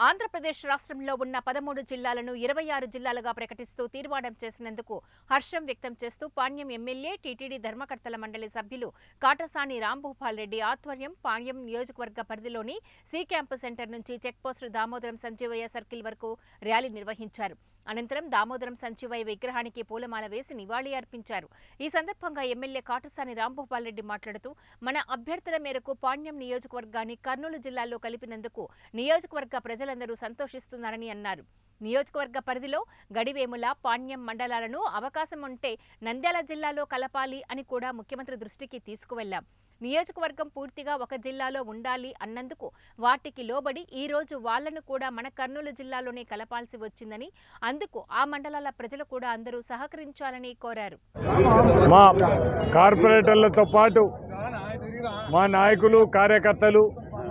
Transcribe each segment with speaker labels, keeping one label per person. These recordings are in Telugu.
Speaker 1: ఆంధ్రప్రదేశ్ రాష్ట్రంలో ఉన్న పదమూడు జిల్లాలను ఇరవై ఆరు జిల్లాలుగా ప్రకటిస్తూ తీర్మానం చేసినందుకు హర్షం వ్యక్తం చేస్తూ పాణ్యం ఎమ్మెల్యే టీటీడీ ధర్మకర్తల మండలి సభ్యులు కాటసాని రాంభూపాల్ రెడ్డి ఆధ్వర్యం పాణ్యం నియోజకవర్గ పరిధిలోని సి క్యాంపు సెంటర్ నుంచి చెక్పోస్టు దామోదరం సంజీవయ్య సర్కిల్ వరకు ర్యాలీ నిర్వహించారు అనంతరం దామోదరం సంజీవయ్య విగ్రహానికి పూలమాల వేసి నివాళి అర్పించారు ఈ సందర్భంగా ఎమ్మెల్యే కాటసాని రాంభూపాల్ రెడ్డి మాట్లాడుతూ మన అభ్యర్థుల మేరకు పాణ్యం నియోజకవర్గాన్ని కర్నూలు జిల్లాలో కలిపినందుకు నియోజకవర్గ ప్రజలందరూ సంతోషిస్తున్నారని అన్నారు నియోజకవర్గ పరిధిలో గడివేముల పాణ్యం మండలాలను అవకాశం ఉంటే నంద్యాల జిల్లాలో కలపాలి అని కూడా ముఖ్యమంత్రి దృష్టికి తీసుకువెళ్లాం నియోజకవర్గం పూర్తిగా ఒక జిల్లాలో ఉండాలి అన్నందుకు వాటికి లోబడి ఈ రోజు వాళ్లను కూడా మన కర్నూలు జిల్లాలోనే కలపాల్సి వచ్చిందని అందుకు ఆ మండలాల ప్రజలు కూడా అందరూ సహకరించాలని కోరారు
Speaker 2: మా కార్పొరేటర్లతో పాటు మా నాయకులు కార్యకర్తలు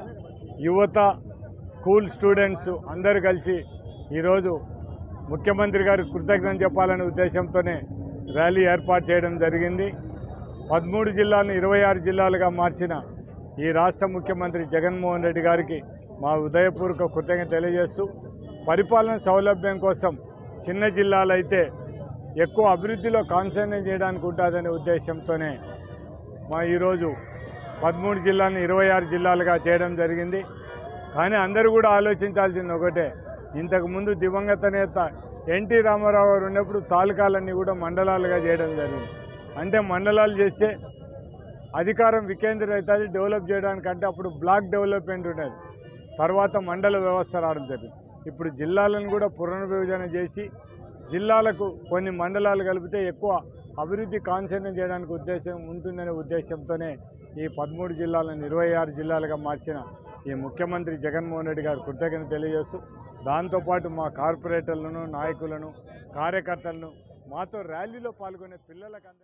Speaker 2: యువత స్కూల్ స్టూడెంట్స్ అందరు కలిసి ఈరోజు ముఖ్యమంత్రి గారికి కృతజ్ఞత చెప్పాలనే ఉద్దేశంతోనే ర్యాలీ ఏర్పాటు చేయడం జరిగింది పదమూడు జిల్లాలను ఇరవై ఆరు జిల్లాలుగా మార్చిన ఈ రాష్ట్ర ముఖ్యమంత్రి జగన్మోహన్ రెడ్డి గారికి మా ఉదయపూర్వక కృతజ్ఞత తెలియజేస్తూ పరిపాలన సౌలభ్యం కోసం చిన్న జిల్లాలైతే ఎక్కువ అభివృద్ధిలో కాన్సన్ట్రేట్ చేయడానికి ఉంటుందనే ఉద్దేశంతోనే మా ఈరోజు పదమూడు జిల్లాలను ఇరవై ఆరు జిల్లాలుగా చేయడం జరిగింది కానీ అందరూ కూడా ఆలోచించాల్సింది ఒకటే ఇంతకుముందు దివంగత నేత ఎన్టీ రామారావు గారు ఉన్నప్పుడు తాలూకాలన్నీ కూడా మండలాలుగా చేయడం జరిగింది అంటే మండలాలు చేస్తే అధికారం వికేంద్రీకృత డెవలప్ చేయడానికంటే అప్పుడు బ్లాక్ డెవలప్మెంట్ ఉండేది తర్వాత మండల వ్యవస్థ రావడం జరిగింది ఇప్పుడు జిల్లాలను కూడా పునర్విభజన చేసి జిల్లాలకు కొన్ని మండలాలు కలిపితే ఎక్కువ అభివృద్ధి కాన్సన్ట్రేట్ చేయడానికి ఉద్దేశం ఉంటుందనే ఉద్దేశంతోనే ఈ పదమూడు జిల్లాలను ఇరవై ఆరు జిల్లాలుగా మార్చిన ఈ ముఖ్యమంత్రి జగన్మోహన్ రెడ్డి గారు కృతజ్ఞత తెలియజేస్తూ దాంతోపాటు మా కార్పొరేటర్లను నాయకులను కార్యకర్తలను మాతో ర్యాలీలో పాల్గొనే పిల్లలకు